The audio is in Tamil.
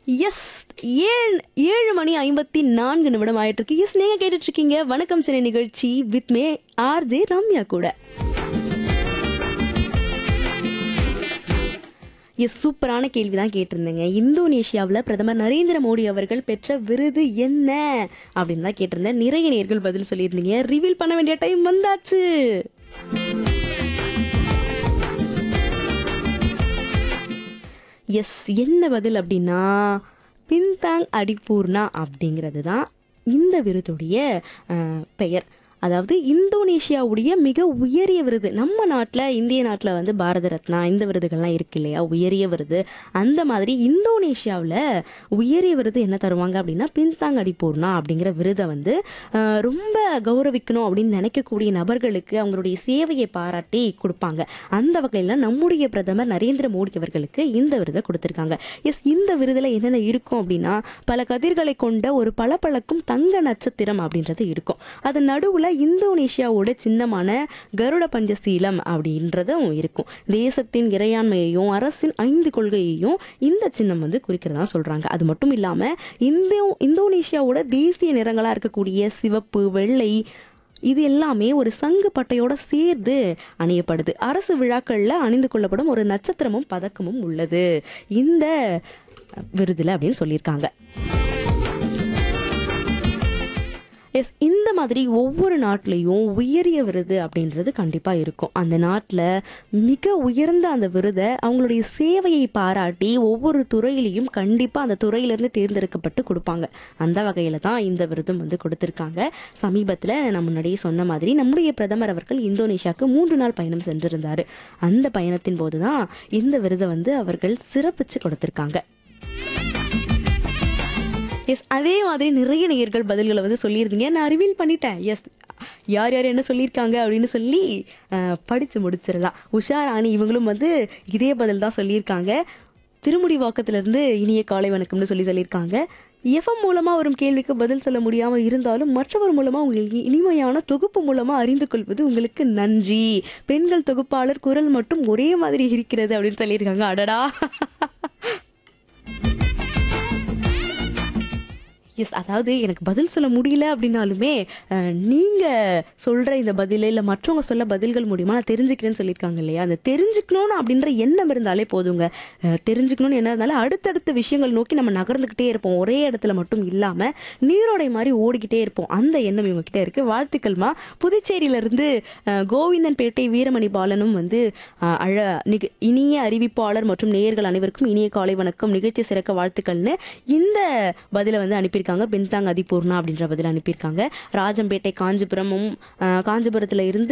எஸ் ஏழு ஏழு மணி ஐம்பத்தி நான்கு நிமிடம் ஆயிட்டு இருக்கு எஸ் நீங்க கேட்டுட்டு இருக்கீங்க வணக்கம் சென்னை நிகழ்ச்சி வித் மே ஆர்ஜே ரம்யா கூட எஸ் சூப்பரான கேள்வி தான் கேட்டிருந்தேங்க இந்தோனேஷியாவில் பிரதமர் நரேந்திர மோடி அவர்கள் பெற்ற விருது என்ன அப்படின்னு தான் கேட்டிருந்தேன் நிறைய நேர்கள் பதில் சொல்லியிருந்தீங்க ரிவீல் பண்ண வேண்டிய டைம் வந்தாச்சு எஸ் என்ன பதில் அப்படின்னா பின்தாங் அடிப்பூர்ணா அப்படிங்கிறது தான் இந்த விருதுடைய அஹ், பெயர் அதாவது இந்தோனேஷியாவுடைய மிக உயரிய விருது நம்ம நாட்டில் இந்திய நாட்டில் வந்து பாரத ரத்னா இந்த விருதுகள்லாம் இருக்கு இல்லையா உயரிய விருது அந்த மாதிரி இந்தோனேஷியாவில் உயரிய விருது என்ன தருவாங்க அப்படின்னா பின்தாங் அடிப்பூர்ணா அப்படிங்கிற விருதை வந்து அஹ், ரொம்ப கௌரவிக்கணும் அப்படின்னு நினைக்கக்கூடிய நபர்களுக்கு அவங்களுடைய சேவையை பாராட்டி கொடுப்பாங்க அந்த வகையில் நம்முடைய பிரதமர் நரேந்திர மோடி அவர்களுக்கு இந்த விருதை கொடுத்துருக்காங்க எஸ் இந்த விருதில் என்னென்ன இருக்கும் அப்படின்னா பல கதிர்களை கொண்ட ஒரு பளபளக்கும் தங்க நட்சத்திரம் அப்படின்றது இருக்கும் அது நடுவில் இந்தோனேஷியாவோட சின்னமான கருட பஞ்சசீலம் அப்படின்றதும் இருக்கும் தேசத்தின் இறையாண்மையையும் அரசின் ஐந்து கொள்கையையும் இந்த சின்னம் வந்து குறிக்கிறதா சொல்றாங்க அது மட்டும் இல்லாமல் இந்தோ இந்தோனேஷியாவோட தேசிய நிறங்களாக இருக்கக்கூடிய சிவப்பு வெள்ளை இது எல்லாமே ஒரு சங்கு பட்டையோட சேர்ந்து அணியப்படுது அரசு விழாக்களில் அணிந்து கொள்ளப்படும் ஒரு நட்சத்திரமும் பதக்கமும் உள்ளது இந்த விருதுல அப்படின்னு சொல்லியிருக்காங்க எஸ் இந்த மாதிரி ஒவ்வொரு நாட்டிலையும் உயரிய விருது அப்படின்றது கண்டிப்பாக இருக்கும் அந்த நாட்டில் மிக உயர்ந்த அந்த விருதை அவங்களுடைய சேவையை பாராட்டி ஒவ்வொரு துறையிலையும் கண்டிப்பாக அந்த துறையிலேருந்து தேர்ந்தெடுக்கப்பட்டு கொடுப்பாங்க அந்த வகையில் தான் இந்த விருதும் வந்து கொடுத்துருக்காங்க சமீபத்தில் நான் முன்னாடியே சொன்ன மாதிரி நம்முடைய பிரதமர் அவர்கள் இந்தோனேஷியாவுக்கு மூன்று நாள் பயணம் சென்றிருந்தார் அந்த பயணத்தின் போது தான் இந்த விருதை வந்து அவர்கள் சிறப்பிச்சு கொடுத்துருக்காங்க எஸ் அதே மாதிரி நிறைய நேயர்கள் பதில்களை வந்து சொல்லியிருந்தீங்க நான் ரிவீல் பண்ணிட்டேன் எஸ் யார் யார் என்ன சொல்லியிருக்காங்க அப்படின்னு சொல்லி அஹ், படிச்சு முடிச்சிடலாம் உஷா ராணி இவங்களும் வந்து இதே பதில் தான் சொல்லியிருக்காங்க திருமுடி வாக்கத்திலிருந்து இனிய காலை வணக்கம்னு சொல்லி சொல்லியிருக்காங்க எஃப்எம் மூலமாக வரும் கேள்விக்கு பதில் சொல்ல முடியாமல் இருந்தாலும் மற்றவர் மூலமாக உங்கள் இ- இனிமையான தொகுப்பு மூலமாக அறிந்து கொள்வது உங்களுக்கு நன்றி பெண்கள் தொகுப்பாளர் குரல் மட்டும் ஒரே மாதிரி இருக்கிறது அப்படின்னு சொல்லியிருக்காங்க அடடா எஸ் அதாவது எனக்கு பதில் சொல்ல முடியல அப்படின்னாலுமே அஹ், நீங்க சொல்ற இந்த பதில் இல்லை மற்றவங்க சொல்ல பதில்கள் மூலியமா நான் தெரிஞ்சுக்கிறேன்னு சொல்லியிருக்காங்க இல்லையா அந்த தெரிஞ்சுக்கணும்னு அப்படின்ற எண்ணம் இருந்தாலே போதுங்க அஹ், தெரிஞ்சுக்கணும்னு என்ன இருந்தாலும் அடுத்தடுத்த விஷயங்கள் நோக்கி நம்ம நகர்ந்துக்கிட்டே இருப்போம் ஒரே இடத்துல மட்டும் இல்லாம நீரோடை மாதிரி ஓடிக்கிட்டே இருப்போம் அந்த எண்ணம் இவங்க கிட்ட இருக்கு வாழ்த்துக்கள்மா புதுச்சேரியில இருந்து அஹ், கோவிந்தன்பேட்டை வீரமணி பாலனும் வந்து அஹ், அழ நிக- இனிய அறிவிப்பாளர் மற்றும் நேயர்கள் அனைவருக்கும் இனிய காலை வணக்கம் நிகழ்ச்சி சிறக்க வாழ்த்துக்கள்னு இந்த பதிலை வந்து அனுப்பியிருக்காங்க பின்தாங் அதிபூர்ணா அப்படின்ற பதில் அனுப்பியிருக்காங்க ராஜம்பேட்டை காஞ்சிபுரமும் அஹ், காஞ்சிபுரத்துல இருந்து